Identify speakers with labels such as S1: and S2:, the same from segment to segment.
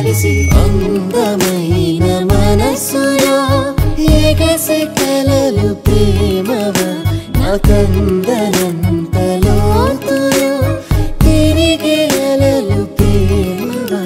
S1: కలిసి అందమైన మనసులో ఎగసి కలలు ప్రేమవా నాకందనంత లోతులో తిరిగి అలలు ప్రేమవా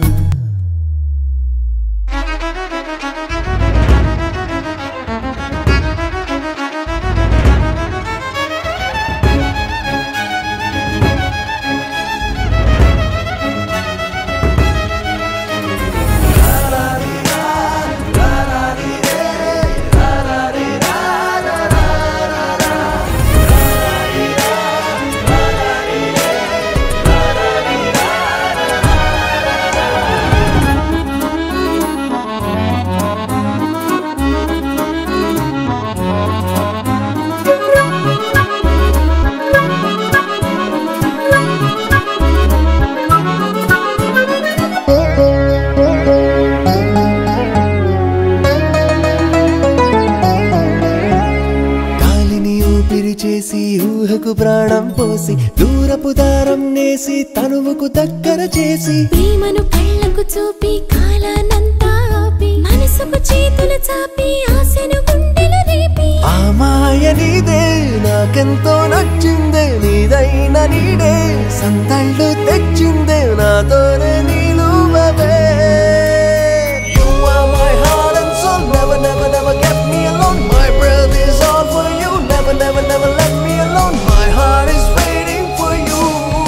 S1: గాలిని ఊపిరి చేసి ఊహకు ప్రాణం పోసి దూరపు దారం నేసి తనువుకు దగ్గర చేసి
S2: ప్రేమను కళ్ళకు చూపి కాలానంతా ఆపి మనసుకు చేతులు చాపి ఆశను గుండెలు రేపి
S1: ఆ మాయ నీదే నాకెంతో నచ్చిందే నీదైన నీడే సందళ్ళు తెచ్చిందే నాతోనే నీలువవే You are my heart and soul Never, never, never get me alone My breath is all for you Never, never, never let me alone My heart is waiting for you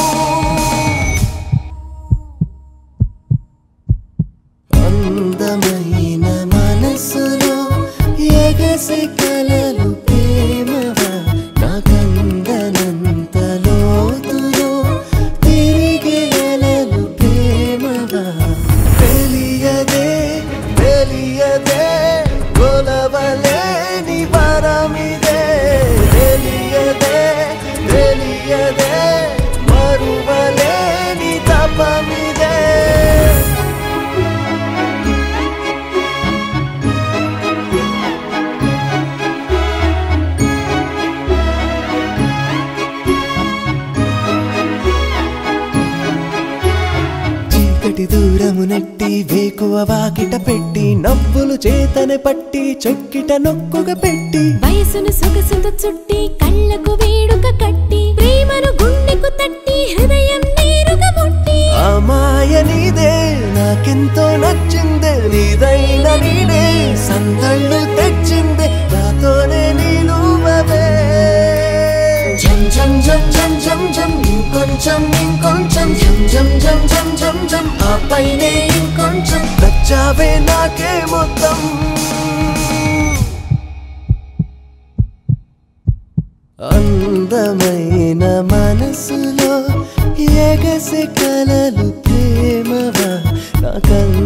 S1: అందమైన మనసులో ఎగసి కలలు ప్రేమవా నాకందనంత లోతులో తిరిగి అలలు ప్రేమవా తెలియదే తెలియదే కొలవలేని వరమిదే తెలియదే తెలియదే మరువలేని తపమిదే చీకటి దూరము నెట్టి వేకువ వాకిట పెట్టి నవ్వులు చేతన పట్టి చొక్కిట నొక్కుగా పెట్టి
S2: వయసును సొగసుతో చుట్టి కళ్ళకు వేడుక కట్టి ప్రేమను గుండెకు తట్టి హృదయం నేరుగా ముట్టి
S1: ఆ మాయ నీదే నాకెంతో నచ్చిందే నీదైన నీడే సందళ్ళు తెచ్చిందే నాతోనే నీలువవే జం జం జం జం జం జం ఇంకొంచెం ఇంకొంచెం జం జం జం జం జం జం ఆ పైనే ఇంకొంచెం నచ్చావే నాకే మొత్తం అందమైన మనసులో ఎగసి కలలు ప్రేమవా నాకంద